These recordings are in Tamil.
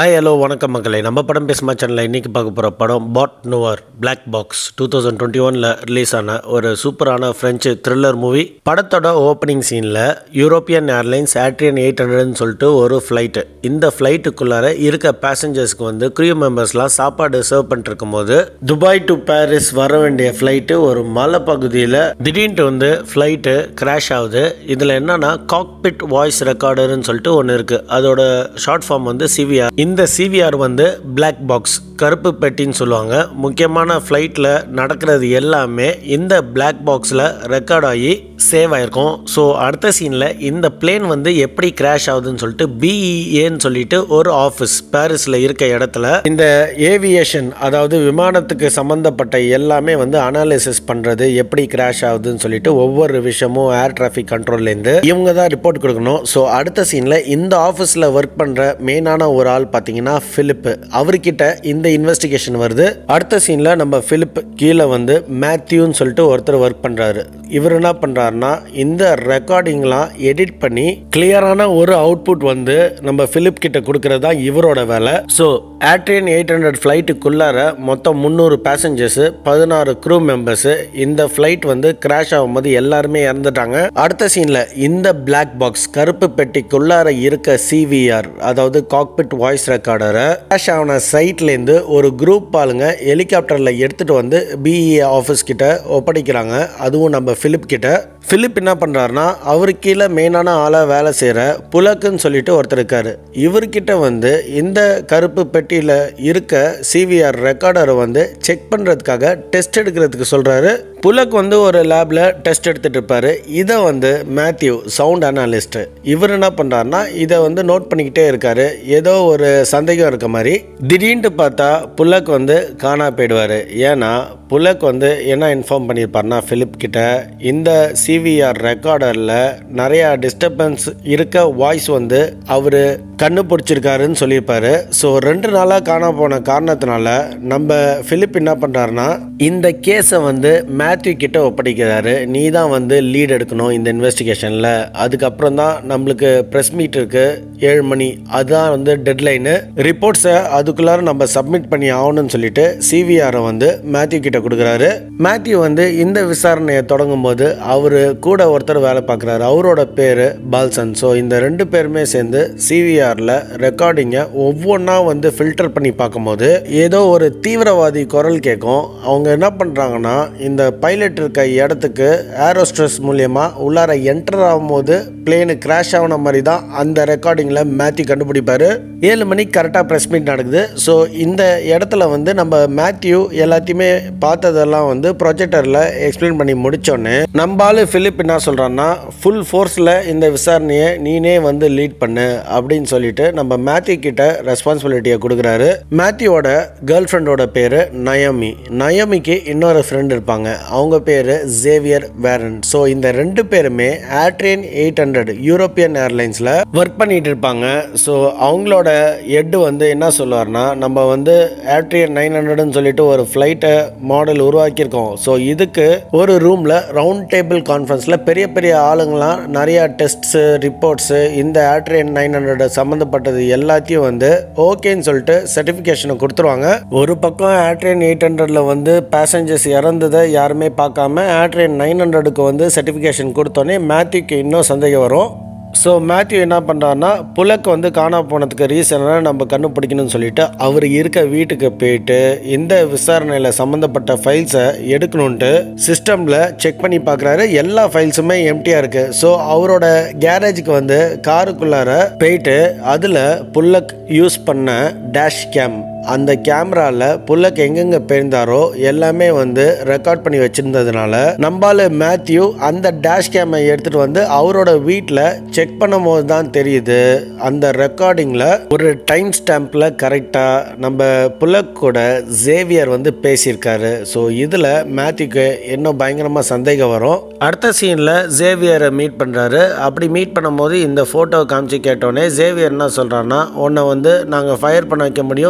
ஹாய் ஹலோ வணக்கம் மக்களே நம்ம படம் பேசுமா சேனலில் இன்றைக்கி பார்க்க போகிற படம் Boite Noire black box two thousand twenty ஒனில் ரிலீஸ் ஆன ஒரு சூப்பரான ஃப்ரெஞ்சு த்ரில்லர் மூவி படத்தோட ஓப்பனிங் சீனில் யூரோப்பியன் ஏர்லைன்ஸ் ஆட்ரியன் எயிட் ஹண்ட்ரட்னு சொல்லிட்டு ஒரு ஃப்ளைட்டு இந்த ஃப்ளைட்டுக்குள்ளார இருக்க பேசஞ்சர்ஸ்க்கு வந்து க்ரூ மெம்பர்ஸ்லாம் சாப்பாடு சர்வ் பண்ணிட்டு இருக்கும்போது துபாய் டு பாரிஸ் வர வேண்டிய ஃப்ளைட்டு ஒரு மலை பகுதியில் திடீர்னு வந்து ஃப்ளைட்டு கிராஷ் ஆகுது இதில் என்னன்னா காக்பிட் வாய்ஸ் ரெக்கார்டர்னு சொல்லிட்டு ஒன்று இருக்குது அதோட ஷார்ட் ஃபார்ம் வந்து சிவிஆர் இந்த சிவிஆர் வந்து பிளாக் பாக்ஸ் கருப்பு பெட்டின்னு சொல்லுவாங்க முக்கியமான ஃப்ளைட்டில் நடக்கிறது எல்லாமே இந்த பிளாக் பாக்ஸில் ரெக்கார்ட் ஆகி சேவ் ஆயிருக்கும் ஸோ அடுத்த சீனில் இந்த பிளேன் வந்து எப்படி கிராஷ் ஆகுதுன்னு சொல்லிட்டு பிஇஏன்னு சொல்லிட்டு ஒரு ஆஃபீஸ் பாரிஸில் இருக்க இடத்துல இந்த ஏவியேஷன் அதாவது விமானத்துக்கு சம்மந்தப்பட்ட எல்லாமே வந்து அனாலிசிஸ் பண்ணுறது எப்படி கிராஷ் ஆகுதுன்னு சொல்லிட்டு ஒவ்வொரு விஷயமும் ஏர் டிராஃபிக் கண்ட்ரோல்லேருந்து இவங்க தான் ரிப்போர்ட் கொடுக்கணும் ஸோ அடுத்த சீனில் இந்த ஆஃபீஸில் ஒர்க் பண்ணுற மெயினான ஒரு ஆள் பார்த்தீங்கன்னா ஃபிலிப் அவர்கிட்ட இந்த இன்வெஸ்டிகேஷன் வருது அடுத்த சீனில் நம்ம ஃபிலிப் கீழே வந்து மேத்யூன்னு சொல்லிட்டு ஒருத்தர் ஒர்க் பண்ணுறாரு இவர் என்ன பண்ணுறாருன்னா இந்த ரெக்கார்டிங்லாம் எடிட் பண்ணி கிளியரான ஒரு அவுட்புட் வந்து நம்ம ஃபிலிப் கிட்ட கொடுக்கறது தான் இவரோட வேலை ஸோ ஏட்ரியன் எயிட் ஹண்ட்ரட் ஃப்ளைட்டுக்குள்ளார மொத்தம் முந்நூறு பேசஞ்சர்ஸு பதினாறு க்ரூ மெம்பர்ஸு இந்த ஃப்ளைட் வந்து கிராஷ் ஆகும்போது எல்லாருமே இறந்துட்டாங்க அடுத்த சீனில் இந்த பிளாக் பாக்ஸ் கருப்பு பெட்டிக்குள்ளார இருக்க சிவிஆர் அதாவது காக்பிட் வாய்ஸ் ரெக்கார்டரை கிராஷ் ஆன சைட்லேருந்து ஒரு குரூப் ஆளுங்க ஹெலிகாப்டரில் எடுத்துகிட்டு வந்து பிஇஏ ஆஃபீஸ் கிட்ட ஒப்படைக்கிறாங்க அதுவும் நம்ம ஃபிலிப் கிட்ட ஃபிலிப் என்ன பண்ணுறாருனா அவரு கீழே மெயினான ஆளாக வேலை செய்கிற புலக்குன்னு சொல்லிட்டு ஒருத்தர் இருக்காரு இவர்கிட்ட வந்து இந்த கருப்பு பெட்டியில் இருக்க சிவிஆர் ரெக்கார்டரை வந்து செக் பண்ணுறதுக்காக டெஸ்ட் எடுக்கிறதுக்கு சொல்கிறாரு புலக் வந்து ஒரு லேபில் டெஸ்ட் எடுத்துகிட்டு இருப்பாரு இதை வந்து மேத்யூ சவுண்ட் அனாலிஸ்ட் இவர் என்ன பண்ணுறாருனா இதை வந்து நோட் பண்ணிக்கிட்டே இருக்காரு ஏதோ ஒரு சந்தேகம் இருக்க மாதிரி திடீர்னு பார்த்தா புலக் வந்து காணா போயிடுவார் ஏன்னா புலக் வந்து என்ன இன்ஃபார்ம் பண்ணியிருப்பார்னா ஃபிலிப் கிட்ட இந்த சிவிஆர் ரெக்கார்டரில் நிறையா டிஸ்டர்பன்ஸ் இருக்க வாய்ஸ் வந்து அவர் கண்டுபிடிச்சிருக்காருன்னு சொல்லியிருப்பாரு ஸோ ரெண்டு நாளாக காணா போன காரணத்தினால நம்ம ஃபிலிப் என்ன பண்ணுறாருனா இந்த கேஸை வந்து மேத்யூ கிட்ட ஒப்படைக்கிறாரு நீ தான் வந்து லீட் எடுக்கணும் இந்த இன்வெஸ்டிகேஷனில் அதுக்கப்புறம் தான் நம்மளுக்கு ப்ரெஸ் மீட் இருக்கு ஏழு மணி அதுதான் வந்து டெட்லைனு ரிப்போர்ட்ஸை அதுக்குள்ளார நம்ம சப்மிட் பண்ணி ஆகணும்னு சொல்லிட்டு சிவிஆரை வந்து மேத்யூ கிட்ட கொடுக்குறாரு மேத்யூ வந்து இந்த விசாரணையை தொடங்கும் போது அவர் கூட ஒருத்தர் வேலை பார்க்குறாரு அவரோட பேர் பால்சன் ஸோ இந்த ரெண்டு பேருமே சேர்ந்து சிவிஆரில் ரெக்கார்டிங்கை ஒவ்வொன்றா வந்து ஃபில்டர் பண்ணி பார்க்கும்போது ஏதோ ஒரு தீவிரவாதி குரல் கேட்கும் அவங்க என்ன பண்ணுறாங்கன்னா இந்த பைலட் இருக்க இடத்துக்கு ஏரோஸ்ட்ரெஸ் மூலியமாக உள்ளார என்டர் ஆகும்போது பிளேனு கிராஷ் ஆன மாதிரி தான் அந்த ரெக்கார்டிங்கில் மேத்யூ கண்டுபிடிப்பாரு ஏழு மணிக்கு கரெக்டாக ப்ரெஸ் மீட் நடக்குது ஸோ இந்த இடத்துல வந்து நம்ம மேத்யூ எல்லாத்தையுமே பார்த்ததெல்லாம் வந்து ப்ரொஜெக்டரில் எக்ஸ்பிளைன் பண்ணி முடித்தோன்னே நம்ம ஆளு ஃபிலிப் என்ன சொல்கிறான்னா ஃபுல் ஃபோர்ஸில் இந்த விசாரணையை நீனே வந்து லீட் பண்ணு அப்படின்னு சொல்லிட்டு நம்ம மேத்யூ கிட்ட ரெஸ்பான்சிபிலிட்டியை கொடுக்குறாரு மேத்யூவோட கேர்ள் ஃப்ரெண்டோட பேர் நயமி நயமிக்கு இன்னொரு ஃப்ரெண்ட் இருப்பாங்க அவங்க பேர் ஜேவியர் வேரன் ஸோ இந்த ரெண்டு பேருமே ஏட்ரியன் எயிட் ஹண்ட்ரட் யூரோப்பியன் ஏர்லைன்ஸில் ஒர்க் பண்ணிட்டு இருப்பாங்க ஸோ அவங்களோட ஹெட் வந்து என்ன சொல்லுவார்னா நம்ம வந்து ஏட்ரியன் நைன் ஹண்ட்ரட்னு சொல்லிட்டு ஒரு ஃப்ளைட்டை மாடல் உருவாக்கியிருக்கோம் ஸோ இதுக்கு ஒரு ரூமில் ரவுண்ட் டேபிள் கான்ஃபரன்ஸில் பெரிய பெரிய ஆளுங்களாம் நிறையா டெஸ்ட்ஸு ரிப்போர்ட்ஸு இந்த ஏட்ரியன் நைன் ஹண்ட்ரட் சம்மந்தப்பட்டது எல்லாத்தையும் வந்து ஓகேன்னு சொல்லிட்டு சர்டிஃபிகேஷனை கொடுத்துருவாங்க ஒரு பக்கம் ஏட்ரியன் எயிட் ஹண்ட்ரடில் வந்து பேசஞ்சர்ஸ் இறந்ததை யாருமே பார்க்காம ஏட்ரியன் நைன் ஹண்ட்ரடுக்கு வந்து சர்டிஃபிகேஷன் கொடுத்தோன்னே மேத்யூக்கு இன்னும் சந்தேகம் வரும் ஸோ மேத்யூ என்ன பண்ணுறாருனா புலக்கு வந்து காணா போனதுக்கு ரீசனை நம்ம கண்டுபிடிக்கணும்னு சொல்லிட்டு அவர் இருக்க வீட்டுக்கு போயிட்டு இந்த விசாரணையில் சம்மந்தப்பட்ட ஃபைல்ஸை எடுக்கணுன்ட்டு சிஸ்டமில் செக் பண்ணி பார்க்குறாரு எல்லா ஃபைல்ஸுமே எம்டியாக இருக்குது ஸோ அவரோட கேரேஜுக்கு வந்து காருக்குள்ளார போயிட்டு அதில் புல்லக் யூஸ் பண்ண டேஷ் கேம் அந்த கேமராவில் புல்லக் எங்கெங்க போயிருந்தாரோ எல்லாமே வந்து ரெக்கார்ட் பண்ணி வச்சிருந்ததுனால நம்பால மேத்யூ அந்த டேஷ் கேமை எடுத்துட்டு வந்து அவரோட வீட்டில் செக் பண்ணும் போது தான் தெரியுது அந்த ரெக்கார்டிங்கில் ஒரு டைம் ஸ்டாம்பில் கரெக்டாக நம்ம புல்லக் கூட ஜேவியர் வந்து பேசியிருக்காரு ஸோ இதில் மேத்யூக்கு இன்னும் பயங்கரமாக சந்தேகம் வரும் அடுத்த சீனில் ஜேவியரை மீட் பண்ணுறாரு அப்படி மீட் பண்ணும்போது இந்த ஃபோட்டோ காமிச்சு கேட்டோன்னே ஜேவியர் என்ன சொல்கிறான்னா உன்னை வந்து நாங்கள் ஃபயர் பண்ண வைக்க முடியும் வேலையை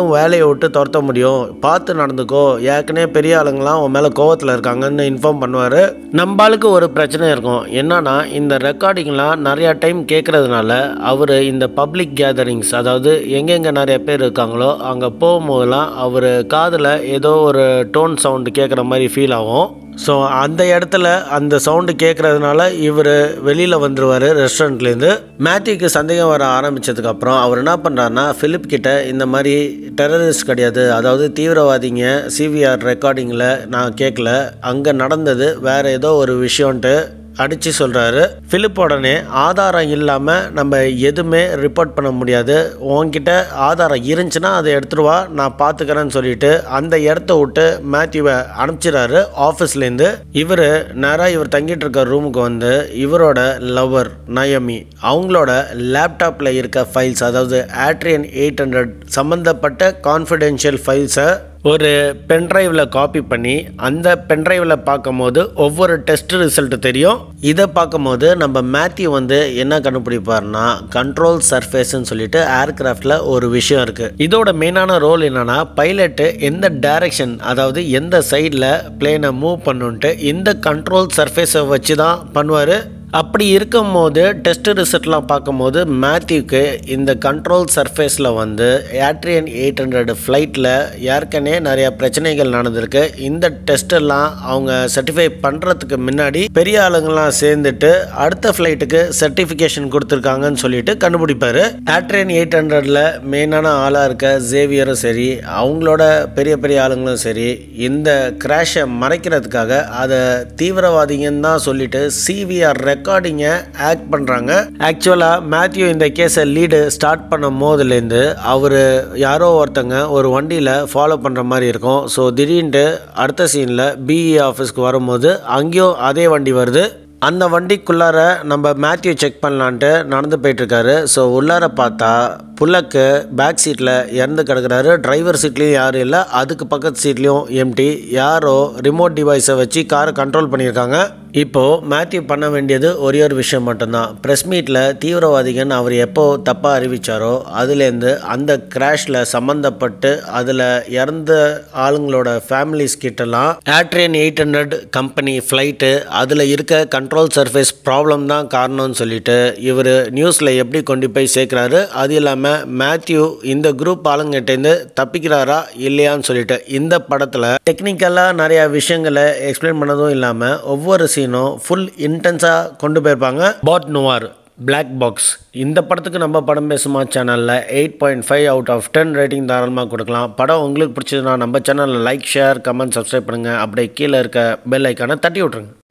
வேலையை விட்டு துரத்த முடியும் பார்த்து நடந்துக்கோ ஏற்கனவே பெரிய ஆளுங்களாம் உன் மேலே கோவத்தில் இருக்காங்கன்னு இன்ஃபார்ம் பண்ணுவார் நம்மளுக்கு ஒரு பிரச்சனை இருக்கும் என்னன்னா இந்த ரெக்கார்டிங்லாம் நிறையா டைம் கேட்குறதுனால அவர் இந்த பப்ளிக் கேதரிங்ஸ் அதாவது எங்கெங்கே நிறைய பேர் இருக்காங்களோ அங்கே போகும்போதெல்லாம் அவர் காதில் ஏதோ ஒரு டோன் சவுண்டு கேட்குற மாதிரி ஃபீல் ஆகும் ஸோ அந்த இடத்துல அந்த சவுண்டு கேட்குறதுனால இவர் வெளியில் வந்துடுவார் ரெஸ்டாரண்ட்லேருந்து மேத்யூக்கு சந்தேகம் வர ஆரம்பித்ததுக்கப்புறம் அவர் என்ன பண்ணுறாருனா ஃபிலிப் கிட்ட இந்த மாதிரி டெரரிஸ்ட் கிடையாது அதாவது தீவிரவாதிங்க சிவிஆர் ரெக்கார்டிங்கில் நான் கேட்கல அங்கே நடந்தது வேறு ஏதோ ஒரு விஷயம்ன்ட்டு அடித்து சொல்கிறாரு ஃபிலிப் உடனே ஆதாரம் இல்லாமல் நம்ம எதுவுமே ரிப்போர்ட் பண்ண முடியாது உன்கிட்ட ஆதாரம் இருந்துச்சுன்னா அதை எடுத்துட்டு வா நான் பார்த்துக்கிறேன்னு சொல்லிட்டு அந்த இடத்த விட்டு மேத்யூவை அனுப்பிச்சிடாரு ஆஃபீஸ்லேருந்து இவர் நேராக இவர் தங்கிட்டு இருக்க ரூமுக்கு வந்து இவரோட லவர் நயமி அவங்களோட லேப்டாப்பில் இருக்க ஃபைல்ஸ் அதாவது ஆட்ரியன் எயிட் ஹண்ட்ரட் சம்மந்தப்பட்ட கான்ஃபிடென்ஷியல் ஃபைல்ஸை ஒரு பென்ட்ரைவில் காப்பி பண்ணி அந்த பென்ட்ரைவில் பார்க்கும்போது ஒவ்வொரு டெஸ்ட் ரிசல்ட் தெரியும் இதை பார்க்கும்போது நம்ம மேத்யூ வந்து என்ன கண்டுபிடிப்பார்னா கண்ட்ரோல் சர்ஃபேஸ்ன்னு சொல்லிட்டு ஏர்கிராஃப்டில் ஒரு விஷயம் இருக்குது இதோட மெயினான ரோல் என்னன்னா பைலட்டு எந்த டைரக்ஷன் அதாவது எந்த சைடில் பிளேனை மூவ் பண்ணுன்ட்டு இந்த கண்ட்ரோல் சர்ஃபேஸை வச்சு தான் பண்ணுவார் அப்படி இருக்கும்போது டெஸ்ட் ரிசல்ட்லாம் பார்க்கும்போது மேத்யூக்கு இந்த கண்ட்ரோல் சர்ஃபேஸில் வந்து ஏட்ரியன் எயிட் ஹண்ட்ரட் ஃப்ளைட்டில் ஏற்கனவே நிறைய பிரச்சனைகள் நடந்திருக்கு இந்த டெஸ்டெல்லாம் அவங்க சர்டிஃபை பண்ணுறதுக்கு முன்னாடி பெரிய ஆளுங்கெல்லாம் சேர்ந்துட்டு அடுத்த ஃப்ளைட்டுக்கு சர்டிஃபிகேஷன் கொடுத்துருக்காங்கன்னு சொல்லிட்டு கண்டுபிடிப்பாரு ஏட்ரியன் எயிட் ஹண்ட்ரடில் மெயினான ஆளாக இருக்க ஜேவியரும் சரி அவங்களோட பெரிய பெரிய ஆளுங்களும் சரி இந்த கிராஷை மறைக்கிறதுக்காக அதை தீவிரவாதிங்கன்னு தான் சொல்லிட்டு சிவிஆர் ரெக்கார்டிங்கை ஆக்ட் பண்ணுறாங்க ஆக்சுவலாக மேத்யூ இந்த கேஸை லீடு ஸ்டார்ட் பண்ணும் போதுலேருந்து அவர் யாரோ ஒருத்தங்க ஒரு வண்டியில் ஃபாலோ பண்ணுற மாதிரி இருக்கும் ஸோ திடீர்னு அடுத்த சீனில் பிஇ ஆஃபீஸ்க்கு வரும்போது அங்கேயும் அதே வண்டி வருது அந்த வண்டிக்குள்ளார நம்ம மேத்யூ செக் பண்ணலான்ட்டு நடந்து போயிட்டுருக்காரு ஸோ உள்ளார பார்த்தா புல்லக்கு பேக் சீட்டில் இறந்து கிடக்குறாரு டிரைவர் சீட்லேயும் யாரும் இல்லை அதுக்கு பக்கத்து சீட்லேயும் எம்டி யாரோ ரிமோட் டிவைஸை வச்சு காரை கண்ட்ரோல் பண்ணியிருக்காங்க இப்போது மேத்யூ பண்ண வேண்டியது ஒரே ஒரு விஷயம் மட்டும்தான் ப்ரெஸ் மீட்டில் தீவிரவாதிகன் அவர் எப்போ தப்பாக அறிவிச்சாரோ அதுலேருந்து அந்த கிராஷில் சம்மந்தப்பட்டு அதில் இறந்த ஆளுங்களோட ஃபேமிலிஸ் கிட்டலாம் Atrian eight hundred company flight அதில் இருக்க கண்ட்ரோல் சர்ஃபேஸ் ப்ராப்ளம் தான் காரணம்னு சொல்லிட்டு இவர் நியூஸில் எப்படி கொண்டு போய் சேர்க்குறாரு அது இல்லாமல் மேத்யூ இந்த குரூப் ஆளுங்கிட்டேருந்து தப்பிக்கிறாரா இல்லையான்னு சொல்லிட்டு இந்த படத்தில் டெக்னிக்கலாக நிறையா விஷயங்களை எக்ஸ்பிளைன் பண்ணதும் இல்லாமல் ஒவ்வொரு சீனும் ஃபுல் இன்டென்ஸாக கொண்டு போயிருப்பாங்க பாட் நுவார் பிளாக் பாக்ஸ் இந்த படத்துக்கு நம்ம படம் பேசுமா சேனலில் eight point five out of ten rating தாராளமாக கொடுக்கலாம் படம் உங்களுக்கு பிடிச்சதுன்னா நம்ம சேனலில் லைக் ஷேர் கமெண்ட் சப்ஸ்கிரைப் பண்ணுங்கள் அப்படியே கீழே இருக்க பெல் ஐக்கானை தட்டி விட்ருங்க